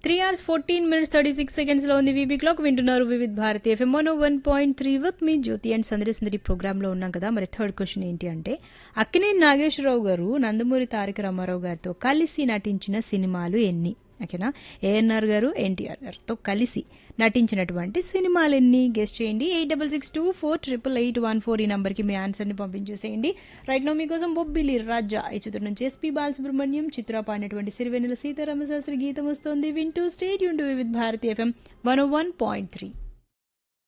three hours fourteen minutes thirty six seconds లో ఉంది VB clock వింటున్నారు Vividh Bharati FM one one point three with me Jyothi and సందడి సందడి programme లో ఉన్నాం కదా మరి థర్డ్ క్వశ్చన్ ఏంటి అంటే అక్కినేని నాగేశ్వరరావు గారు నందమూరి తారక రామారావు గారితో కలిసి నటించిన సినిమాలు ఎన్ని ఓకేనా ఏఎన్ఆర్ గారు ఎన్టీఆర్ గారితో కలిసి నటించినటువంటి సినిమాలు ఎన్ని గెస్ట్ చేయండి eight double six two four triple eight one four ఈ నంబర్కి మీ ఆన్సర్ని పంపించేసేయండి రైట్ నో మీకోసం బొబ్బిలి రాజా ఈ చిత్రం నుంచి ఎస్పీ బాలసుబ్రహ్మణ్యం చిత్ర పాడినటువంటి సిరివెన్నెల సీతారామ శాస్త్రి గీతం వస్తుంది వింటూ స్టేట్ యూన్ to with Bharati FM one one point three